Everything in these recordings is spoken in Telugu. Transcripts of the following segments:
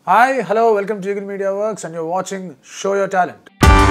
Hi, hello, welcome to Eagle Media Works, and you're watching Show Your Talent.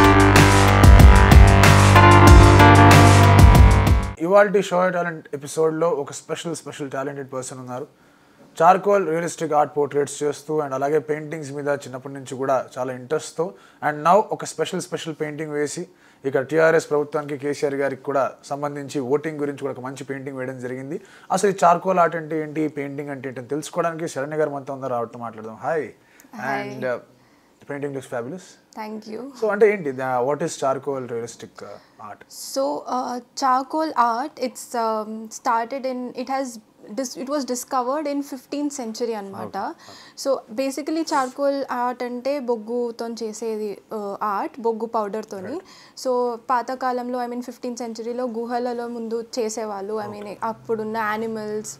ఇవాల్టి షో యర్ టాలెంట్ ఎపిసోడ్లో ఒక స్పెషల్ స్పెషల్ టాలెంటెడ్ పర్సన్ ఉన్నారు చార్కోల్ రియలిస్టిక్ ఆర్ట్ పోర్ట్రేట్స్ చేస్తూ అండ్ అలాగే పెయింటింగ్స్ మీద చిన్నప్పటి నుంచి కూడా చాలా ఇంట్రెస్ట్తో అండ్ నౌ ఒక స్పెషల్ స్పెషల్ పెయింటింగ్ వేసి ఇక్కడ టీఆర్ఎస్ ప్రభుత్వానికి కేసీఆర్ గారికి కూడా సంబంధించి ఓటింగ్ గురించి కూడా ఒక మంచి పెయింటింగ్ వేయడం జరిగింది అసలు ఈ చార్కోల్ ఆర్ట్ అంటే ఏంటి పెయింటింగ్ అంటే ఏంటి అని తెలుసుకోవడానికి శరణ్య గారు మనతో ఉన్నారు ఆవిడతో మాట్లాడదాం hi and painting looks fabulous Thank you. So అంటే ఏంటి what is charcoal realistic art So, uh, charcoal art, it's um, started in, it has, dis- it was discovered in 15th century అనమాట సో బేసికలీ చార్కోల్ ఆర్ట్ అంటే బొగ్గుతో చేసేది ఆర్ట్ బొగ్గు పౌడర్తోని సో పాతకాలంలో ఐ మీన్ ఫిఫ్టీన్త్ సెంచరీలో గుహలలో ముందు చేసేవాళ్ళు ఐ మీన్ అప్పుడున్న యానిమల్స్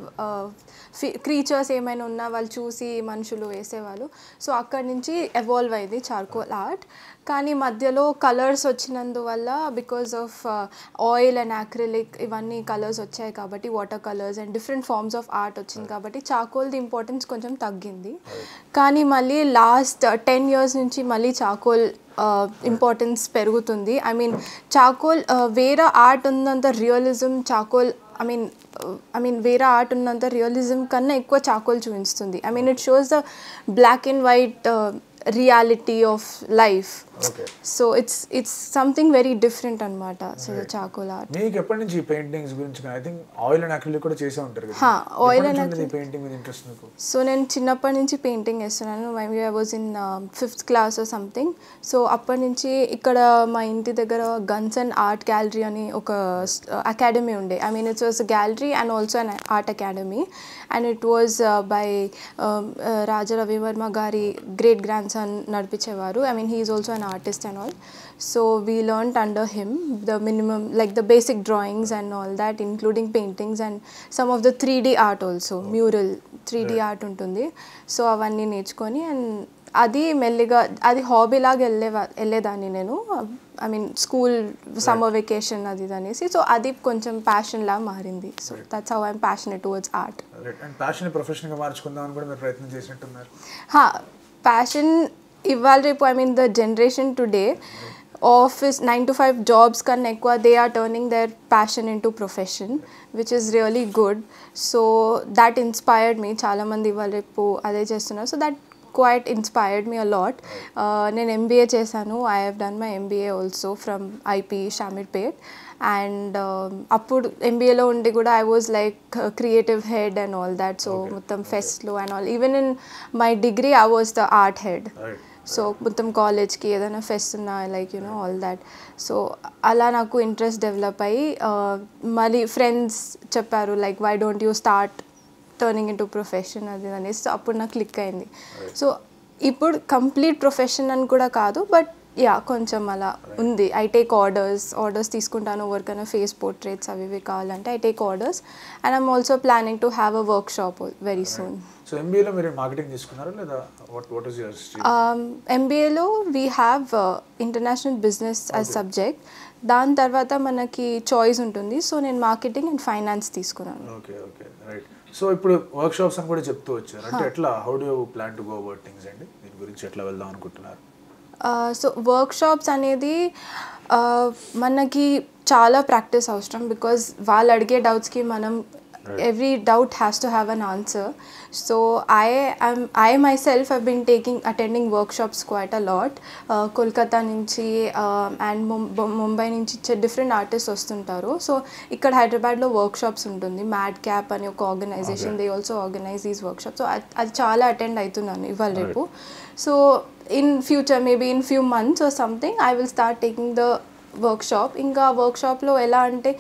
క్రీచర్స్ ఏమైనా ఉన్నా వాళ్ళు చూసి మనుషులు వేసేవాళ్ళు సో అక్కడి నుంచి ఎవాల్వ్ అయింది చార్కోల్ ఆర్ట్ కానీ మధ్యలో కలర్స్ వచ్చినందువల్ల because of oil and acrylic ఇవన్నీ కలర్స్ వచ్చాయి కాబట్టి water colours and different forms of art వచ్చింది కాబట్టి చాకోల్ది ఇంపార్టెన్స్ కొంచెం తగ్గింది కానీ మళ్ళీ లాస్ట్ టెన్ ఇయర్స్ నుంచి మళ్ళీ చాకోల్ ఇంపార్టెన్స్ పెరుగుతుంది ఐ మీన్ చాకోల్ వేరే ఆర్ట్ ఉన్నంత realism charcoal I mean I mean వేరే ఆర్ట్ ఉన్నంత రియలిజం కన్నా ఎక్కువ చాకోల్ చూపిస్తుంది I mean it shows the black and white reality of life okay so it's it's something very different అనమాట సో ద చాకోల్ ఆర్ట్ మీకు ఎప్పటి నుంచి ఈ పెయింటింగ్స్ గురించి I think oil and acrylic కూడా చేసే ఉంటారు కదా హా, oil ఎప్పటి and నుంచి ఉంది ఈ పెయింటింగ్ మీద ఇంట్రెస్ట్ మీకు సో నేను చిన్నప్పటి నుంచి పెయింటింగ్ వేస్తున్నాను maybe I was in fifth class something so అప్పటి నుంచి ఇక్కడ మా ఇంటి దగ్గర గన్స్ అండ్ ఆర్ట్ గ్యాలరీ అని ఒక అకాడమీ ఉండే I mean it's was gallery and also an art academy and it was by Raja Ravi Varma గారి గ్రేట్ గ్రాండ్ సన్ నడిపించేవారు I mean he's also an artist and all so we learn under him the minimum like the basic drawings and all that including paintings and some of the three D art also mural three D art ఉంటుంది సో అవన్నీ నేర్చుకొని అండ్ అది మెల్లిగా అది హాబీ లాగా వెళ్ళే వెళ్ళేదాన్ని నేను I mean school summer vacation అది ఇది అనేసి సో అది కొంచెం ప్యాషన్ లా మారింది so that's how I'm passionate towards art and passion ప్రొఫెషన్గా మార్చుకుందామని కూడా మీరు ప్రయత్నం చేసినట్టున్నారు హా ప్యాషన్ ఇవాళ రేపు I mean the generation today office nine to five jobs కన్నా ఎక్కువ they are turning their passion in to profession which is really good so that inspired me చాలామంది ఇవాళ రేపు అదే చేస్తున్నారు so that quite inspired me a lot నేను ఎంబీఏ చేశాను I have done my MBA also from IP Shamirpet and అప్పుడు ఎంబీఏలో ఉండి కూడా I was like creative head and all that so మొత్తం ఫెస్ట్లో and all even in my degree I was the art head right so మొత్తం కాలేజ్కి ఏదైనా ఫెస్ట్ ఉన్నా like you know all that so అలా నాకు ఇంట్రెస్ట్ డెవలప్ అయ్యి uh, మళ్ళీ ఫ్రెండ్స్ చెప్పారు like why don't you start turning in to profession అది అనేసి సో అప్పుడు నాకు క్లిక్ అయింది సో ఇప్పుడు కంప్లీట్ ప్రొఫెషన్ అని కూడా కాదు బట్ యా కొంచెం అలా ఉంది ఐ టేక్ ఆర్డర్స్ ఆర్డర్స్ తీసుకుంటాను ఎవరికైనా ఫేస్ పోర్ట్రేట్స్ అవి ఇవి కావాలంటే I take orders and I'm also planning to have a workshop very soon so ఎంబీఏలో మీరు మార్కెటింగ్ తీసుకున్నారా లేదా వాట్ వాట్ ఇస్ యువర్ ఎంబీఏలో we have international business as subject దాని తర్వాత మనకి చాయిస్ ఉంటుంది సో నేను మార్కెటింగ్ అండ్ ఫైనాన్స్ తీసుకున్నాను ఓకే ఓకే రైట్ సో ఇప్పుడు వర్క్ షాప్స్ అని కూడా చెప్తూ వచ్చారు అంటే ఎట్లా how do plan to go about things అండి దీని గురించి ఎట్లా వెళ్దాం అనుకుంటున్నారు సో వర్క్ షాప్స్ అనేది uh, మనకి చాలా ప్రాక్టీస్ అవసరం బికాజ్ వాళ్ళు అడిగే డౌట్స్కి మనం every doubt has to have an answer so I I'm I myself I been taking attending workshops quite a lot Kolkata నుంచి అండ్ ముంబై నుంచి డిఫరెంట్ ఆర్టిస్ట్ వస్తుంటారు సో ఇక్కడ హైదరాబాద్లో వర్క్ షాప్స్ ఉంటుంది మ్యాడ్ క్యాప్ అని ఒక organisation they also organise these workshop so అది చాలా అటెండ్ అవుతున్నాను ఇవాళ రేపు so in future maybe in few months or something I will start taking the workshop ఇంకా వర్క్ షాప్లో ఎలా అంటే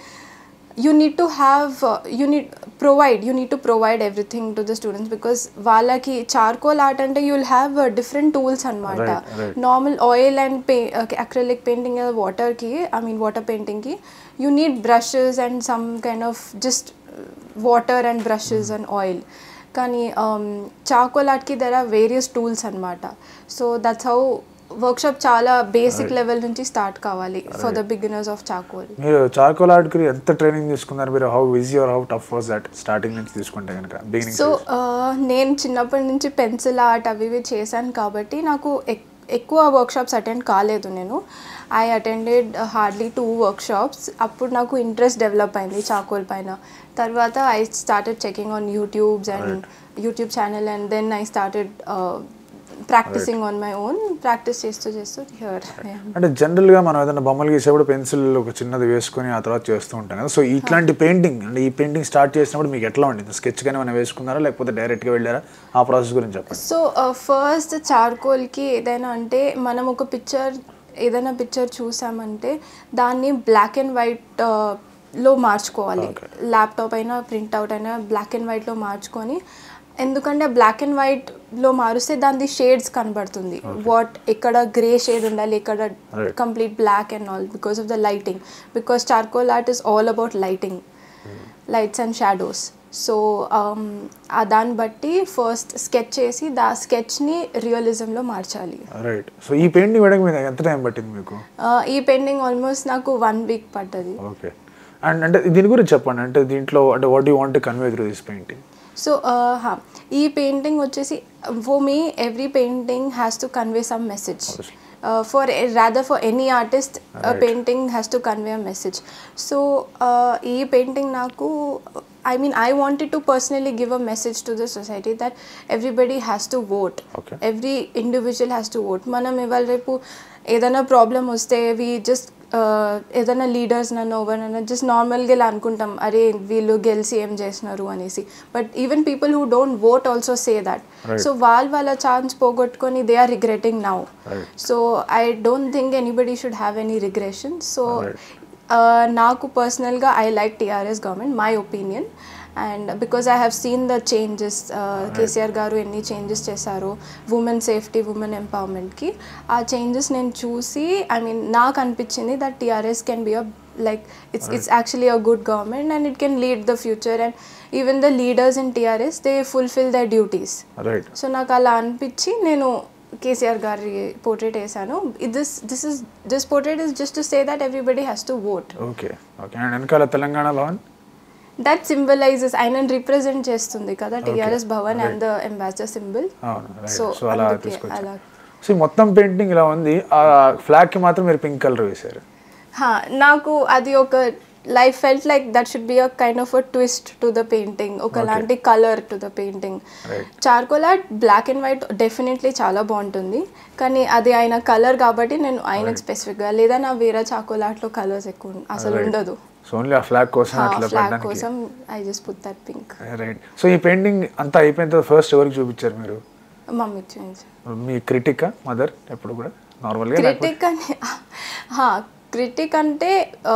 you need to have you need provide you need to provide everything to the students because వాళ్ళకి చార్కోల్ ఆర్ట్ అంటే you will have different tools అనమాట Right, right. Normal oil and పే అక్రిలిక్ పెయింటింగ్ వాటర్కి ఐ మీన్ వాటర్ పెయింటింగ్కి you need brushes and some kind of just water and brushes and oil కానీ చాకోల్ ఆర్ట్కి దెర్ ఆర్ వేరియస్ టూల్స్ అనమాట సో దట్స్ హౌ వర్క్షాప్ చాలా బేసిక్ లెవెల్ నుంచి స్టార్ట్ కావాలి for the beginners of charcoal మీరు చార్కోల్ ఆర్ట్కి ఎంత ట్రైనింగ్ తీసుకున్నారు మీరు how easy or how tough was that starting నుంచి తీసుకుంటే కనుక బిగినింగ్ సో నేను చిన్నప్పటి నుంచి పెన్సిల్ ఆర్ట్ అవి ఇవి చేశాను కాబట్టి నాకు ఎక్- ఎక్కువ వర్క్షాప్స్ అటెండ్ కాలేదు నేను I attended hardly two workshops అప్పుడు నాకు ఇంట్రెస్ట్ డెవలప్ అయింది చాకోల్ పైన తర్వాత I started checking on YouTubes and YouTube channel and then I started practising on my own practice చేస్తూ చేస్తూ హియర్ అంటే జనరల్గా మనం ఏదైనా బొమ్మలు గీసేప్పుడు పెన్సిల్ ఒక చిన్నది వేసుకొని ఆ తర్వాత చేస్తూ ఉంటాం కదా సో ఇట్లాంటి పెయింటింగ్ అంటే ఈ పెయింటింగ్ స్టార్ట్ చేసినప్పుడు మీకు ఎట్లా ఉండింది స్కెచ్ కానీ మనం వేసుకున్నారా లేకపోతే డైరెక్ట్గా వెళ్ళారా ఆ ప్రాసెస్ గురించి చెప్పండి సో ఫస్ట్ చార్కోల్కి ఏదైనా అంటే మనం ఒక పిక్చర్ ఏదైనా పిక్చర్ చూసామంటే దాన్ని బ్లాక్ అండ్ వైట్ లో మార్చుకోవాలి ల్యాప్టాప్ అయినా ప్రింట్అవుట్ అయినా బ్లాక్ అండ్ వైట్లో మార్చుకొని ఎందుకంటే బ్లాక్ అండ్ వైట్లో మారుస్తే దాని షేడ్స్ కనబడుతుంది వాట్ ఎక్కడ గ్రే షేడ్ ఉండాలి ఎక్కడ Right. Complete black and all because of the lighting because charcoal art is all about lighting lights and shadows so ఆ దాన్ని బట్టి ఫస్ట్ స్కెచ్ చేసి దా స్కెచ్ని రియలిజంలో మార్చాలి రైట్ సో ఈ పెయింటింగ్ వేయడానికి మీకు ఎంత టైం పట్టింది మీకు Uh, ఈ పెయింటింగ్ ఆల్మోస్ట్ నాకు వన్ వీక్ పడ్డది ఓకే అండ్ అంటే దీని గురించి చెప్పండి అంటే దీంట్లో అంటే what you want convey through this painting so ఈ పెయింటింగ్ వచ్చేసి for me every painting has to convey some message for rather for any artist painting has to convey a message so ఈ పెయింటింగ్ నాకు I mean I wanted to personally give a message to the society that everybody has to vote Okay. Every individual has to vote మనం ఇవాళ రేపు ఏదైనా ప్రాబ్లం వస్తే వి జస్ట్ ఏదైనా లీడర్స్ నన్ను ఎవరైనా జస్ట్ నార్మల్గా ఇలా అనుకుంటాం అరే వీళ్ళు గెలిచి ఏం చేసినారు అనేసి but even people who don't vote also say that Right. So వాళ్ళు వాళ్ళ ఛాన్స్ పోగొట్టుకొని they are regretting now Right. So I don't think anybody should have any regression so Right. నాకు పర్సనల్గా I like TRS government my opinion and because I have seen the changes KCR గారు ఎన్ని చేంజెస్ చేశారో ఉమెన్ సేఫ్టీ ఉమెన్ ఎంపవర్మెంట్కి ఆ చేంజెస్ నేను చూసి ఐ మీన్ నాకు అనిపించింది that TRS can be a like it's it's actually a good government and it can lead the future and even the leaders in TRS they fulfil the duties right so నాకు అలా అనిపించి నేను కేసీఆర్ గారి పోర్ట్రేట్ వేసాను this this is this portrait is just to say that everybody has to vote okay okay and వెనకాల తెలంగాణ భవన్ దట్ సింబలైజెస్ ఆయనను రిప్రజెంట్ చేస్తుంది కదా TRS Bhavan and the ambassador symbol అవును రైట్ So, సో అలా అందుకే తీసుకొచ్చారు అలా. సో ఈ మొత్తం పెయింటింగ్ ఇలా ఉంది ఆ ఫ్లాగ్కి మాత్రం మీరు పింక్ కలర్ వేశారు నాకు అది ఒక life felt like that should be a kind of a twist to the painting ఒకలాంటి colour to the painting Right. Charcoal art black and white definitely చాలా బాగుంటుంది కానీ అది ఆయన కలర్ కాబట్టి నేను ఆయనకు స్పెసిఫిక్గా లేదా నా వేరే చార్కోల్ ఆర్ట్లో కలర్స్ ఎక్కువ ఉం- అసలు ఉండదు సో ఓన్లీ ఆ ఫ్లాగ్ కోసం అట్లా ఫ్లాగ్ పెట్టడానికి కోసం I just put that pink right so ఈ పెయింటింగ్ అంతా అయిపోయిన తర్వాత ఫస్ట్ ఎవరికి చూపించారు మీరు మమ్మీకి చూపించాను మీ క్రిటిక్ మదర్ ఎప్పుడు కూడా నార్మల్గా క్రిటిక్ అని క్రిటిక్ అంటే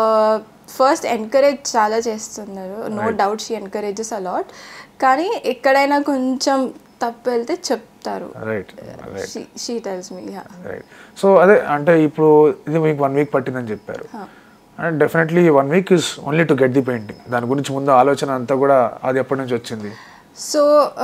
ఫస్ట్ ఎంకరేజ్ చాలా చేస్తున్నారు no doubt she encourages a lot కానీ ఎక్కడైనా కొంచెం తప్పు వెళ్తే చెప్తారు right right she tells me right so అదే అంటే ఇప్పుడు ఇది మీకు వన్ వీక్ పట్టిందని చెప్పారు and definitely one week is only to get the painting దాని గురించి ముందు ఆలోచన అంతా కూడా అది ఎప్పటి నుంచి వచ్చింది సో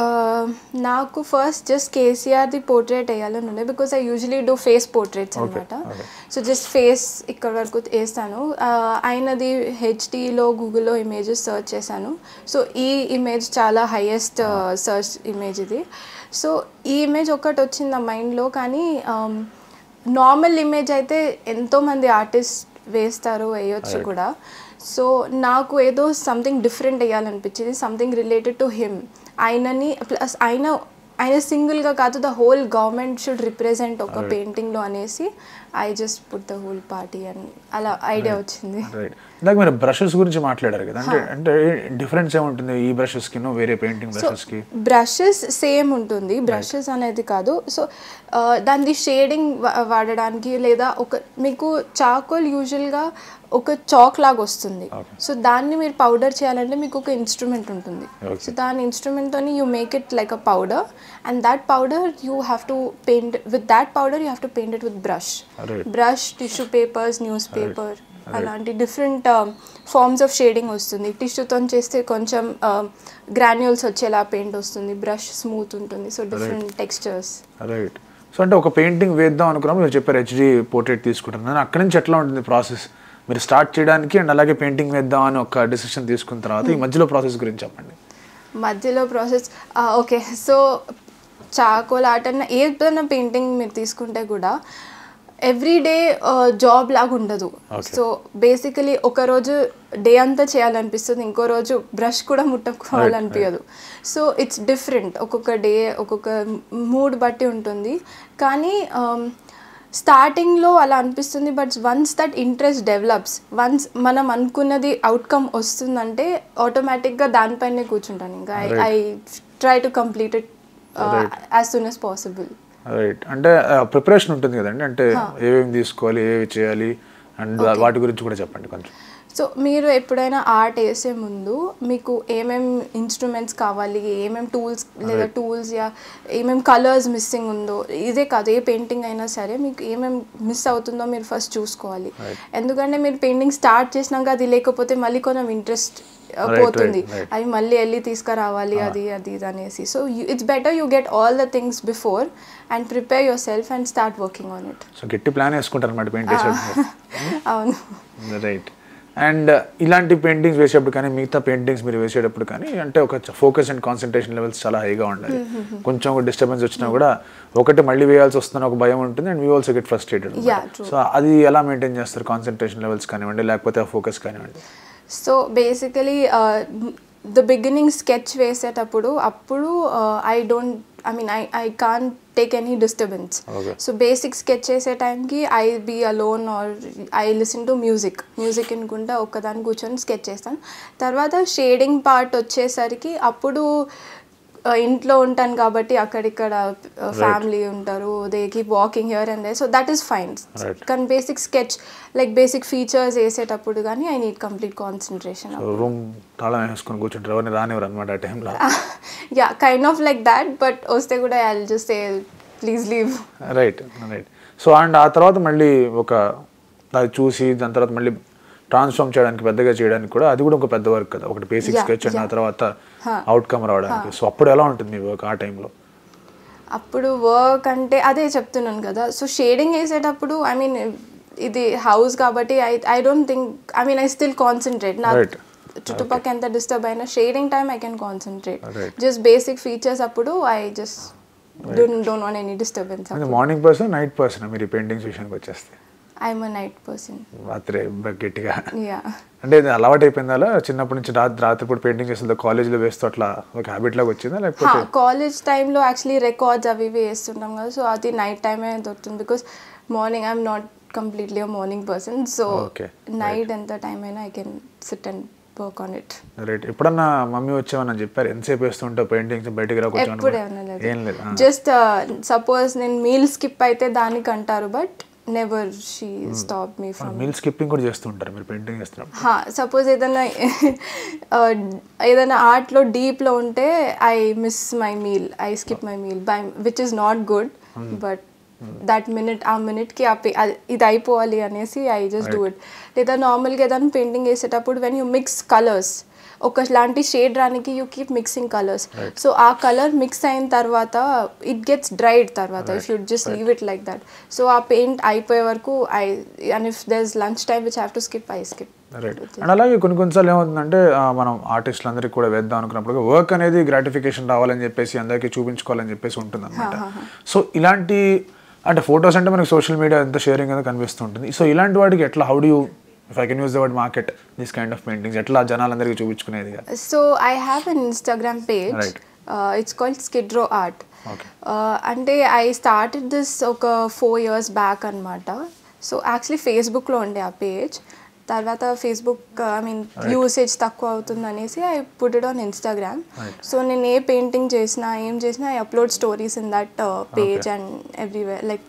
నాకు ఫస్ట్ జస్ట్ కేసీఆర్ది పోర్ట్రేట్ వేయాలని ఉండే because I usually do face portraits అనమాట okay. సో జస్ట్ ఫేస్ ఇక్కడ వరకు వేస్తాను Uh, ఆయనది హెచ్డిలో గూగుల్లో ఇమేజెస్ సర్చ్ చేశాను సో ఈ ఇమేజ్ చాలా హైయెస్ట్ సర్చ్ ఇమేజ్ ఇది సో ఈ ఇమేజ్ ఒకటి వచ్చింది నా మైండ్లో కానీ నార్మల్ ఇమేజ్ అయితే ఎంతోమంది ఆర్టిస్ట్ వేస్తారు వేయొచ్చు కూడా సో నాకు ఏదో సంథింగ్ డిఫరెంట్ వేయాలనిపించింది సంథింగ్ రిలేటెడ్ టు హిమ్ ఆయనని ప్లస్ ఆయన ఆయన సింగిల్గా కాదు the whole government should represent ఒక పెయింటింగ్లో అనేసి I just put the whole party అని అలా ఐడియా వచ్చింది రైట్ ఇందాక మీరు బ్రషెస్ గురించి మాట్లాడారు కదా అంటే అంటే డిఫరెన్స్ ఏముంటుంది ఈ బ్రషెస్కి వేరే పెయింటింగ్ బ్రషెస్కి బ్రషెస్ సేమ్ ఉంటుంది బ్రషెస్ అనేది కాదు సో దాని షేడింగ్ వాడడానికి లేదా ఒక మీకు చాకోల్ యూజువల్గా ఒక చాక్ లాగా వస్తుంది Okay. సో దాన్ని మీరు పౌడర్ చేయాలంటే మీకు ఒక ఇన్స్ట్రుమెంట్ ఉంటుంది Okay. సో దాని ఇన్స్ట్రుమెంట్తో you make it like a powder and that powder you have to paint with that powder you have to paint it with brush Right. Brush tissue papers newspaper అలాంటి డిఫరెంట్ ఫార్మ్స్ ఆఫ్ షేడింగ్ వస్తుంది టిష్యూతో చేస్తే కొంచెం గ్రాన్యూల్స్ వచ్చేలా పెయింట్ వస్తుంది బ్రష్ స్మూత్ ఉంటుంది so different textures right so అంటే ఒక పెయింటింగ్ వేద్దాం అనుకున్నప్పుడు మీరు చెప్పారు హెచ్డి పోర్ట్రేట్ తీసుకుంటున్నాను అక్కడి నుంచి ఎట్లా ఉంటుంది ప్రాసెస్ మీరు స్టార్ట్ చేయడానికి అండ్ అలాగే పెయింటింగ్ వేద్దాం అని ఒక డెసిషన్ తీసుకున్న తర్వాత ఈ మధ్యలో ప్రాసెస్ గురించి చెప్పండి మధ్యలో process okay so charcoal art అన్న ఏదైనా పెయింటింగ్ మీరు తీసుకుంటే కూడా ఎవ్రీ డే జాబ్ లాగా ఉండదు Okay. సో బేసికలీ ఒక రోజు డే అంతా చేయాలనిపిస్తుంది ఇంకో రోజు బ్రష్ కూడా ముట్టుకోవాలనిపించదు సో ఇట్స్ డిఫరెంట్ ఒక్కొక్క డే ఒక్కొక్క మూడ్ బట్టి ఉంటుంది కానీ స్టార్టింగ్లో అలా అనిపిస్తుంది but once that interest develops once మనం అనుకున్నది అవుట్కమ్ వస్తుందంటే ఆటోమేటిక్గా దానిపైనే కూర్చుంటాను ఇంకా I try to complete it as soon as possible right అంటే ప్రిపరేషన్ ఉంటుంది కదండి అంటే ఏమేమి తీసుకోవాలి ఏవి చేయాలి అండ్ వాటి గురించి కూడా చెప్పండి కొంచెం సో మీరు ఎప్పుడైనా ఆర్ట్ వేసే ముందు మీకు ఏమేం ఇన్స్ట్రుమెంట్స్ కావాలి ఏమేం టూల్స్ లేదా టూల్స్ యా ఏమేం కలర్స్ మిస్సింగ్ ఉందో ఇదే కాదు ఏ పెయింటింగ్ అయినా సరే మీకు ఏమేం మిస్ అవుతుందో మీరు ఫస్ట్ చూసుకోవాలి ఎందుకంటే మీరు పెయింటింగ్ స్టార్ట్ చేసినాక అది లేకపోతే మళ్ళీ కొంచెం ఇంట్రెస్ట్ పోతుంది right, right. అవి మళ్ళీ వెళ్ళి తీసుకురావాలి అది అది ఇది అనేసి so it's better you get all the things before and prepare yourself and start working on it so గట్టి ప్లాన్ వేసుకుంటారు అనమాట పెయింట్ వేసేటప్పుడు అవును రైట్ అండ్ ఇలాంటి పెయింటింగ్స్ వేసేటప్పుడు కానీ మిగతా పెయింటింగ్స్ మీరు వేసేటప్పుడు కానీ అంటే ఒక ఫోకస్ అండ్ కాన్సన్ట్రేషన్ లెవెల్స్ చాలా హైగా ఉండాలి కొంచెం ఒక డిస్టర్బెన్స్ వచ్చినా కూడా ఒకటి మళ్ళీ వేయాల్సి వస్తున్న ఒక భయం ఉంటుంది and we also get frustrated Yeah, true. So అది ఎలా మెయింటైన్ చేస్తారు కాన్సన్ట్రేషన్ లెవెల్స్ కానివ్వండి లేకపోతే ఆ ఫోకస్ కానివ్వండి so basically the beginning sketch వేసేటప్పుడు అప్పుడు I don't I mean I I can't take any disturbance Okay. So basic sketch చేసే టైంకి I be alone or I listen to music music వినుకుంటా ఒక్కదాన్ని కూర్చొని స్కెచ్ చేస్తాను తర్వాత షేడింగ్ పార్ట్ వచ్చేసరికి అప్పుడు uh, ఇంట్లో ఉంటాను కాబట్టి అక్కడిక్కడ ఫ్యామిలీ ఉంటారు they keep walking here and they so that is fine Right. కానీ basic sketch like basic features వేసేటప్పుడు కానీ I need complete concentration so room తాళం వేసుకొని కూర్చుంటారు ఎవరిని రానివ్వరు అనమాట ఆ టైంలో yeah kind of like that but వస్తే కూడా I just please leave right right so and ఆ తర్వాత మళ్ళీ ఒక అది చూసి దాని తర్వాత మళ్ళీ ట్రాన్స్ఫార్మ్ చేయడానికి పెద్దగా చేయడానికి కూడా అది కూడా ఒక పెద్ద వర్క్ కదా ఒకటి బేసిక్ Yeah, స్కెచ్ అండ్ ఆ yeah. తర్వాత అవుట్కమ్ రావడానికి సో అప్పుడు ఎలా ఉంటుంది మీ వర్క్ ఆ టైంలో అప్పుడు వర్క్ అంటే అదే చెప్తున్నాను కదా సో షేడింగ్ వేసేటప్పుడు ఐ మీన్ ఇది హౌస్ కాబట్టి I I don't think I mean I still concentrate నా Right. చుట్టుపక్కల ఎంత డిస్టర్బ్ అయినా shading time I can concentrate Right. Just basic features అప్పుడు I just don't don't want any disturbance morning person night person మీరు ఈ పెయింటింగ్స్ విషయానికి వచ్చేస్తే ఐఎమ్ అ నైట్ పర్సన్ రాత్రి గట్టిగా యా అంటే ఇది అలవాటు అయిపోయిందా అలా చిన్నప్పటి నుంచి రాత్రి రాత్రిపూట పెయింటింగ్ చేస్తుందా కాలేజ్లో వేస్తూ అట్లా ఒక హ్యాబిట్ లాగా వచ్చిందా లేకపోతే కాలేజ్ టైంలో యాక్చువల్లీ రికార్డ్స్ అవి ఇవి వేస్తుంటాం కదా సో అది నైట్ టైమే దొరుకుతుంది because morning I'm not completely morning person so Okay, night ఎంత టైం అయినా I can sit and work on it right ఎప్పుడన్నా మమ్మీ వచ్చామని చెప్పారు ఎంతసేపు వేస్తుంటావు పెయింటింగ్స్ బయటికి రాకొచ్చాను ఎప్పుడు ఏమన్నా ఏం లేదు ఆ. జస్ట్ సపోజ్ నేను మీల్ స్కిప్ అయితే దానికి అంటారు but never she stop me from meal skipping కూడా చేస్తుంటారు మీరు పెయింటింగ్ చేస్తున్నప్పుడు సపోజ్ ఏదైనా uh, ఏదైనా ఆర్ట్లో డీప్లో ఉంటే I miss my meal I skip my meal by which is not good but that minute ఆ మినిట్కి ఆ పే- అది- ఇది అయిపోవాలి అనేసి ఐ జస్ట్ డూ ఇట్ లేదా నార్మల్గా ఏదైనా పెయింటింగ్ వేసేటప్పుడు వెన్ యూ మిక్స్ కలర్స్ ఒకలాంటి షేడ్ రానికి you keep mixing colours so ఆ కలర్ మిక్స్ అయిన తర్వాత ఇట్ గెట్స్ డ్రైడ్ తర్వాత if you just leave it like that so ఆ పెయింట్ అయిపోయే వరకు I and if there is lunch time which have to skip I skip right and అలాగే కొన్ని కొన్నిసార్లు ఏమవుతుందంటే ఆ, మనం ఆర్టిస్టులు అందరికీ కూడా వేద్దాం అనుకున్నప్పుడు వర్క్ అనేది గ్రాటిఫికేషన్ రావాలని చెప్పేసి అందరికీ చూపించుకోవాలని చెప్పేసి ఉంటుంది అనమాట సో ఇలాంటి అంటే ఫొటోస్ అంటే మనకి సోషల్ మీడియా ఎంత షేరింగ్ అనేది కనిపిస్తూ ఉంటుంది సో ఇలాంటి వాటికి ఎట్లా how do if I can use the word market this kind of paintings ఎట్లా జనాలందరికీ చూపించుకునేది so I have an Instagram page Right. It's called skidro art Okay. అంటే ఐ స్టార్టెడ్ దిస్ ఒక ఫోర్ ఇయర్స్ బ్యాక్ అనమాట సో యాక్చువల్లీ ఫేస్బుక్లో ఉండే ఆ పేజ్ తర్వాత ఫేస్బుక్ ఐ మీన్ యూసేజ్ తక్కువ అవుతుంది అనేసి I put it on Instagram so నేను ఏ పెయింటింగ్ చేసినా ఏం చేసినా I upload stories in that page and everywhere like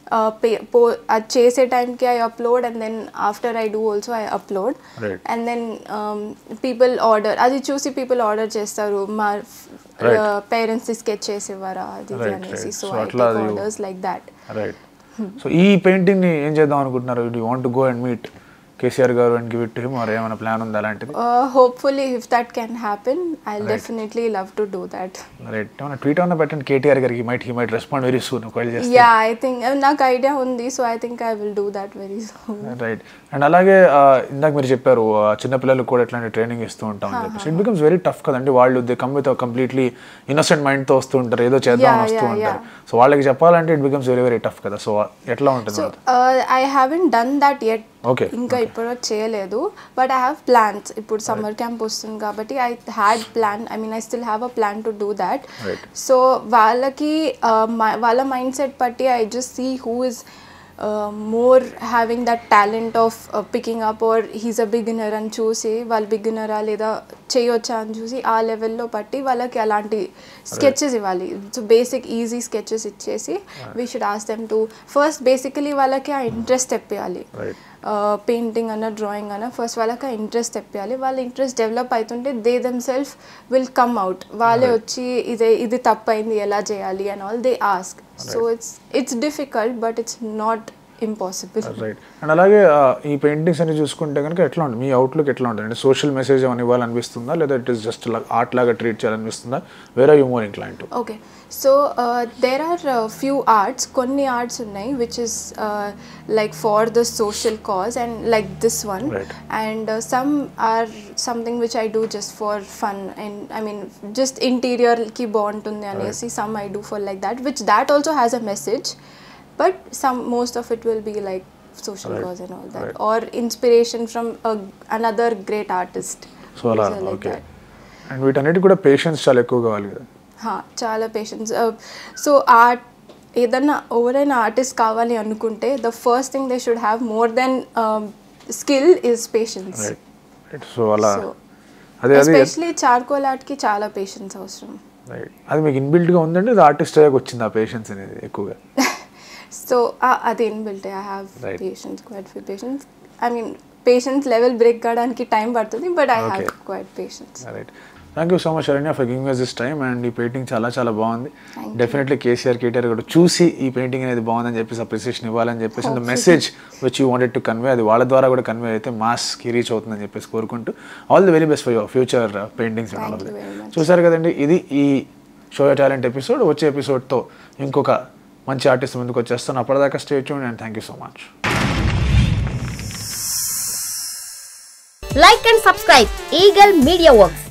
పో అది చేసే టైంకి I upload and then after I do also I upload Right. And then people order అది చూసి పీపుల్ ఆర్డర్ చేస్తారు మా పేరెంట్స్ స్కెచ్ చేసేవారా అది ఇది Right, అనేసి right. సో So ఐ అట్లా టేక్ అది- orders like that right so ఈ పెయింటింగ్ని ఏం చేద్దాం అనుకుంటున్నారు you want go and meet KCR garu and give it him or ఏమైనా ప్లాన్ ఉందా అలాంటిది hopefully if that can happen I definitely love to do that right ఏమైనా ట్వీట్ ఏమైనా పెట్టండి కేటీఆర్ గారికి might he might respond very soon ఒకవేళ చేస్తే యా ఐ థింక్ నాకు ఐడియా ఉంది so I think I will do that very soon right and అలాగే ఆ, ఇందాక మీరు చెప్పారు ఆ, చిన్నపిల్లలకు కూడా ఇట్లాంటి ట్రైనింగ్ ఇస్తూ ఉంటాం అని చెప్పేసి ఇట్ బికమ్స్ వెరీ టఫ్ కదండి వాళ్ళు they come with completely innocent mind తో వస్తూ ఉంటారు ఏదో చేద్దాం Yeah, వస్తూ yeah, ఉంటారు సో వాళ్ళకి చెప్పాలంటే it becomes very very tough కదా సో ఎట్లా ఉంటుంది so I haven't done that at Okay, ఇంకా ఇప్పుడు చేయలేదు బట్ ఐ హ్యావ్ ప్లాన్స్ ఇప్పుడు సమ్మర్ క్యాంప్ వస్తుంది కాబట్టి I had plan I mean I still have a plan to do that Right. So వాళ్ళకి uh, my- వాళ్ళ మైండ్ సెట్ బట్టి I just see who is more having that talent of picking up or he's a beginner అని చూసి వాళ్ళు బిగినరా లేదా చేయొచ్చా అని చూసి ఆ లెవెల్లో బట్టి వాళ్ళకి అలాంటి స్కెచెస్ ఇవ్వాలి సో బేసిక్ ఈజీ స్కెచెస్ ఇచ్చేసి we should ask them to first basically వాళ్ళకి ఆ ఇంట్రెస్ట్ తెప్పియాలి రైట్ పెయింటింగ్ అన్న డ్రాయింగ్ అన్న ఫస్ట్ వాళ్ళకి ఆ ఇంట్రెస్ట్ తెప్పియాలి వాళ్ళ ఇంట్రెస్ట్ డెవలప్ అవుతుంటే they themselves will come out వాళ్ళే వచ్చి ఇదే ఇది తప్పైంది ఎలా చేయాలి and all they ask so it's it's difficult but it's not impossible right and అలాగే ఆ, ఈ పెయింటింగ్స్ అన్ని చూసుకుంటే కనుక ఎట్లా ఉంటుంది మీ అవుట్లుక్ ఎట్లా ఉంటుంది అంటే సోషల్ మెసేజ్ ఏమైనా ఇవ్వాలనిపిస్తుందా లేదా ఇట్ ఇస్ జస్ట్ ఆర్ట్ లాగా ట్రీట్ చేయాలనిపిస్తుందా వేరే you more incline to okay so there are few arts కొన్ని ఆర్ట్స్ ఉన్నాయి which is like for the social cause and like this one Right. And some are something which I do just for fun and I mean just ఇంటీరియర్కి బాగుంటుంది అనేసి some I do for like that which that also has a message but some most of it will be like social Right. Cause and all that Right. Or inspiration from another great artist so అలా ఓకే అండ్ వీటన్నిటి కూడా పేషెన్స్ చాలా ఎక్కువ కావాలి కదా హా, చాలా పేషెన్స్ సో ఆర్ట్ ఏదన్నా ఎవరైనా ఆర్టిస్ట్ కావాలి అనుకుంటే the first thing they should have more than skill is patience right right so అలా So, అదే అది ఎస్పెషలీ చార్కోల్ ఆర్ట్కి చాలా పేషెన్స్ అవసరం రైట్ అది మీకు ఇన్బిల్ట్గా ఉందండి అది ఆర్టిస్ట్ అయ్యాక వచ్చింది ఆ పేషెన్స్ అనేది ఎక్కువగా సో అది inbuilt I have Right. Patience quite ఫీ patience I mean patience level break కావడానికి టైం పడుతుంది but I have Okay. Quite patience right thank you so much Aranya for giving us this time and ఈ పెయింటింగ్ చాలా చాలా బాగుంది Thank you. Definitely KCR KTR కూడా చూసి ఈ పెయింటింగ్ అనేది బాగుందని చెప్పేసి అప్రిసియేషన్ ఇవ్వాలని చెప్పేసి the message which you wanted to convey అది వాళ్ళ ద్వారా కూడా కన్వే అయితే మాస్కి రీచ్ అవుతుందని చెప్పేసి కోరుకుంటూ all the very best for your future paintings Thank you very much. చూసారు కదండి ఇది ఈ షో టాలెంట్ ఎపిసోడ్ వచ్చే ఎపిసోడ్తో ఇంకొక మంచి ఆర్టిస్ట్ ముందుకు వచ్చేస్తాను అప్పటిదాకా stay tune and thank you so much Like and subscribe Eagle Media Works.